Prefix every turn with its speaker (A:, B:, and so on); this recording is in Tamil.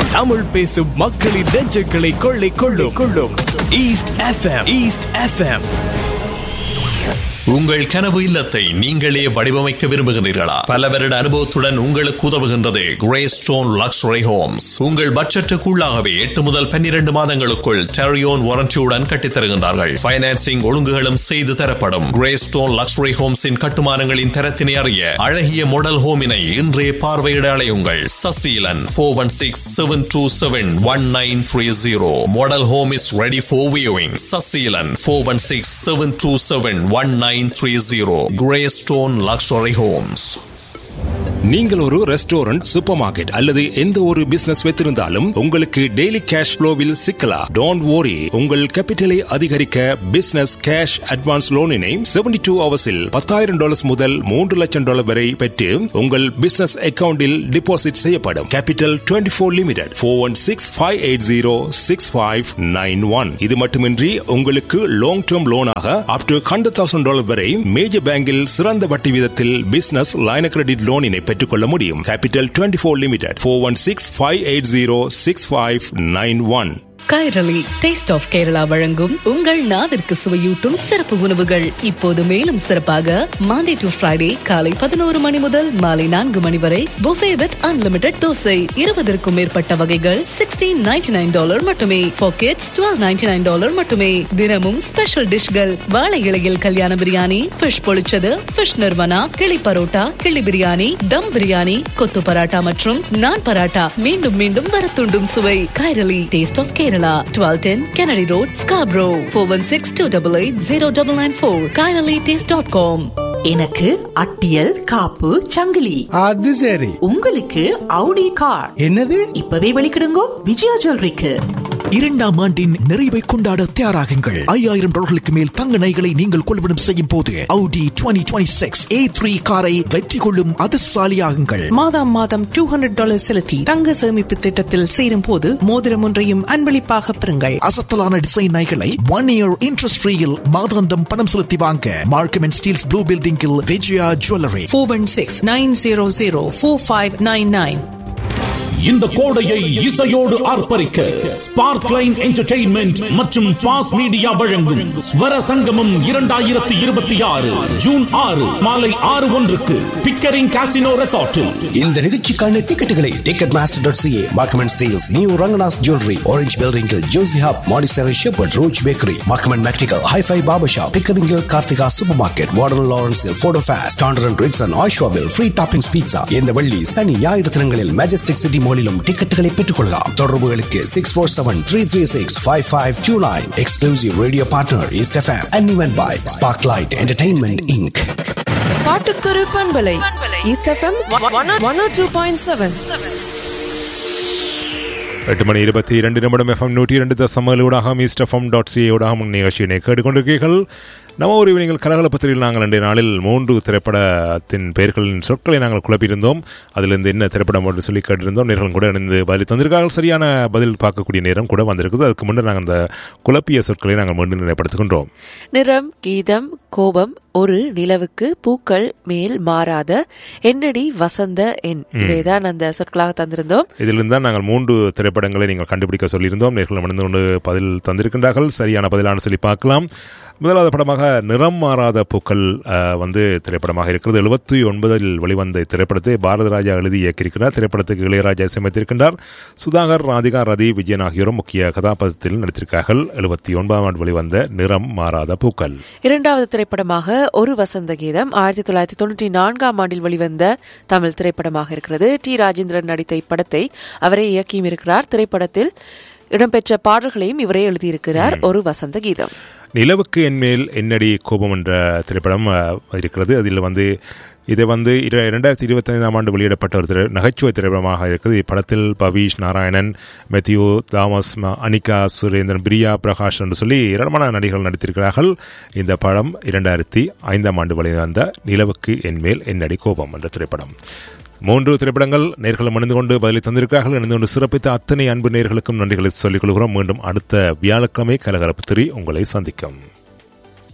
A: தமிழ் பேசும் மக்களின் நெஞ்சுகளை கொள்ளை கொள்ளும் கொள்ளும் ஈஸ்ட் எஃப்எம் ஈஸ்ட் எஃப்எம்
B: உங்கள் கனவு இல்லத்தை நீங்களே வடிவமைக்க விரும்புகிறீர்களா பல வருட அனுபவத்துடன் உங்களுக்கு உதவுகின்றது கிரே ஸ்டோன் லக்ஸுரி ஹோம்ஸ் உங்கள் பட்ஜெட்டுக்குள்ளாகவே எட்டு முதல் பன்னிரண்டு மாதங்களுக்குள் டெரியோன் வாரண்டியுடன் கட்டித்தருகின்றார்கள் பைனான்சிங் ஒழுங்குகளும் செய்து தரப்படும் கிரே ஸ்டோன் லக்ஸுரி ஹோம்ஸின் கட்டுமானங்களின் தரத்தினை அறிய அழகிய மாடல் ஹோமினை இன்றே பார்வையிட அலையுங்கள் Sasheelan four one six seven two seven one nine three zero model home is ready for viewing Sasheelan four one six seven two seven one nine three zero grey stone luxury homes
C: நீங்கள் ஒரு ரெஸ்டாரண்ட் சூப்பர் மார்க்கெட் அல்லது எந்த ஒரு பிசினஸ் வைத்திருந்தாலும் உங்களுக்கு டெய்லி கேஷ் ஃப்ளோவில் சிக்கலாம் டோன்ட் worry உங்கள் கேபிட்டலை அதிகரிக்க பிசினஸ் கேஷ் அட்வான்ஸ் லோனினை 72 டூ ஹவர்ஸில் பத்தாயிரம் டாலர்ஸ் முதல் மூன்று லட்சம் டாலர் வரை பெற்று உங்கள் பிசினஸ் அக்கவுண்டில் டிபாசிட் செய்யப்படும் capital 24 four limited four one six five eight zero six five nine one இது மட்டுமின்றி உங்களுக்கு லாங் டேர்ம் லோனாக up to hundred thousand dollar வரை மேஜர் பேங்கில் சிறந்த வட்டி வீதத்தில் பிசினஸ் லைன கிரெடிட் லோனினை பெற்றுக்கொள்ள முடியும் capital twenty four limited four one six five eight zero six five nine one
D: Kairali taste of Kerala வழங்கும் உங்கள் நாவிற்கு சுவையூட்டும் சிறப்பு உணவுகள் இப்போது மேலும் சிறப்பாக மாண்டே டு ஃப்ரைடே காலை பதினோரு மணி முதல் மாலை நான்கு மணி வரை புஃபே வித் அன்லிமிடெட் தோசை இருபதற்கும் மேற்பட்ட வகைகள் சிக்ஸ்டீன் நைன்டி நைன் டாலர் மட்டுமே packets twelve ninety nine dollar மட்டுமே தினமும் ஸ்பெஷல் டிஷ்கள் வாழை இலையில் Kalyana biryani fish pollichathu fish nirvana kizhi parotta கிளி பிரியாணி தம் பிரியாணி கொத்து பராட்டா மற்றும் நான் பராட்டா மீண்டும் மீண்டும் வரத்துண்டும் சுவை Kairali taste of Kerala twelve ten Kennedy road Scarborough four one six two double eight zero double nine four Kairali taste dot com
E: எனக்கு அட்டியல் காப்பு சங்கிலி
F: அது சரி
E: உங்களுக்கு அவுடி கார்
F: என்னது
E: இப்பவே வெளிக்கிடுங்கோ விஜயா ஜுவல்லரிக்கு
G: இரண்டாம் ஆண்டின் நிறைவை கொண்டாட தயாராகுங்கள் ஐயாயிரம் டாலர்களுக்கு மேல் தங்க நகைகளை நீங்கள் கொள்வனம் செய்யும் போது Audi 2026 A3 காரை வெற்றி கொள்ளும் அதிர்ஷ்டசாலியாகுங்கள்
H: மாதம் மாதம் டூ ஹண்ட்ரட் டாலர் செலுத்தி தங்க சேமிப்பு திட்டத்தில் சேரும் போது மோதிரம் ஒன்றையும் அன்பளிப்பாக பெறுங்கள்
G: அசத்தலான டிசைன் நகைகளை ஒன் இயர் இன்ட்ரெஸ்ட் ஃப்ரீயில் மாதாந்தம் பணம் செலுத்தி வாங்க மார்க்கம் அண்ட் ஸ்டீல்ஸ் ப்ளூ பில்டிங்கில் Vijaya jewellery
H: four one six nine zero zero four five nine nine
I: இந்த கோடையை இசையோடு ஆர்ப்பரிக்க ஸ்பார்க் லைன் என்டர்டெயின்மெண்ட் மற்றும் பாஸ் மீடியா வழங்கும் ஸ்வர சங்கமம் இரண்டாயிரத்தி இருபத்தி ஆறு ஜூன் ஆறு மாலை ஆறு ஒன்றுக்கு பிக்கரிங் காசினோ ரெசார்ட்டில்
J: இந்த நிகழ்ச்சிக்கான டிக்கெட்டுகளை Ticketmaster dot CA Markham Steeles new Ranganath jewellery orange பில்டிங்கில் ஜோசி ஹாப் மாடிசரி ஷெப்பர்ட் ரோச் பேக்கரி மார்க்கமன் மெக்டிக்கல் ஹைஃபை பாபா ஷாப் பிக்கரிங்கில் கார்த்திகா சூப்பர் மார்க்கெட் வார்டன் லாரன்ஸில் photo face standard and Ritz and ஆஷ்வாவில் ஃப்ரீ டாப்பிங்ஸ் பீட்சா இந்த வெள்ளி சனி ஞாயிறு தினங்களில் மெஜஸ்டிக் சிட்டி மாலிலும் டிக்கெட்டுகளை பெற்றுக் கொள்ளலாம் தொடர்புகளுக்கு six four seven three three six five five two nine exclusive radio partner East FM and event by spark light entertainment inc
H: காட்டுக்கரு பண்பலை East FM one two point seven
C: எட்டு மணி இருபத்தி இரண்டு நிமிடம் எஃப்எம் நூற்றி இரண்டு தசமலூடாக ஈஸ்ட் எஃப்எம் டாட் சி ஊடாக நிகழ்ச்சியினை கேட்டுக்கொண்டிருக்கிறீர்கள் நம்ம ஒரு நீங்கள் கலகலப்பத்திரியில் நாங்கள் இன்றைய நாளில் மூன்று திரைப்படத்தின் பெயர்களின் சொற்களை நாங்கள் குழப்பியிருந்தோம் அதிலிருந்து என்ன திரைப்படம் என்று சொல்லி கேட்டிருந்தோம் நேர்களும் கூட இணைந்து பதில் தந்திருக்கார்கள் சரியான பதில் பார்க்கக்கூடிய நேரம் கூட வந்திருக்குது அதுக்கு முன்னர் நாங்கள் அந்த குழப்பிய சொற்களை நாங்கள் மீண்டும் நினைப்படுத்துகின்றோம்
K: நிறம் கீதம் கோபம் ஒரு நிலவுக்கு பூக்கள் மேல் மாறாத என்னடி வசந்த என் இவைதான் அந்த சொற்களாக தந்திருந்தோம்
C: இதிலிருந்து தான் நாங்கள் மூன்று திரைப்படங்களை நீங்கள் கண்டுபிடிக்க சொல்லியிருந்தோம் நேர்கள் மணிந்து கொண்டு பதில் தந்திருக்கின்றார்கள் சரியான பதிலான சொல்லி பார்க்கலாம் முதலாவது படமாக நிறம் மாறாத பூக்கள் அஹ், வந்து திரைப்படமாக இருக்கிறது எழுபத்தி ஒன்பதில் வெளிவந்த இத்திரைப்படத்தை பாரதராஜா எழுதி இயக்கியிருக்கிறார் திரைப்படத்துக்கு இளையராஜா இசையமைத்திருக்கின்றார் சுதாகர் ராதிகா ரதி விஜயன் ஆகியோரும் முக்கிய கதாபாத்திரத்தில் நடித்திருக்கிறார்கள் எழுபத்தி ஒன்பதாம் ஆண்டு வெளிவந்த நிறம் மாறாத பூக்கள்
K: இரண்டாவது திரைப்படமாக ஒரு வசந்த கீதம் ஆயிரத்தி தொள்ளாயிரத்தி தொண்ணூற்றி நான்காம் ஆண்டில் வெளிவந்த தமிழ் திரைப்படமாக இருக்கிறது டி ராஜேந்திரன் நடித்த இப்படத்தை அவரே இயக்கியும் இருக்கிறார் திரைப்படத்தில் இடம்பெற்ற பாடல்களையும் இவரே எழுதியிருக்கிறார் ஒரு வசந்த கீதம்
C: நிலவுக்கு என்மேல் என்னடி கோபம் என்ற திரைப்படம் அஹ், இருக்கிறது அதில் வந்து இது வந்து இர- இரண்டாயிரத்தி இருபத்தைந்தாம் ஆண்டு வெளியிடப்பட்ட ஒரு திரை நகைச்சுவை திரைப்படமாக இருக்குது இப்படத்தில் பவீஷ் நாராயணன் மெத்யூ தாமஸ் ம- அனிகா சுரேந்திரன் பிரியா பிரகாஷ் என்று சொல்லி ஏராளமான நடிகர்கள் நடித்திருக்கிறார்கள் இந்த படம் இரண்டாயிரத்தி ஐந்தாம் ஆண்டு வெளிவந்த நிலவுக்கு என்மேல் என்னடி கோபம் என்ற திரைப்படம் மூன்று திரைப்படங்கள் நேர்களும் அணிந்து கொண்டு பதிலை தந்திருக்கிறார்கள் இணைந்து கொண்டு சிறப்பித்த அத்தனை அன்பு நேர்களுக்கும் நன்றிகளை சொல்லிக் கொள்கிறோம் மீண்டும் அடுத்த வியாழக்கிழமை கலகலப்பு திரி உங்களை சந்திக்கும்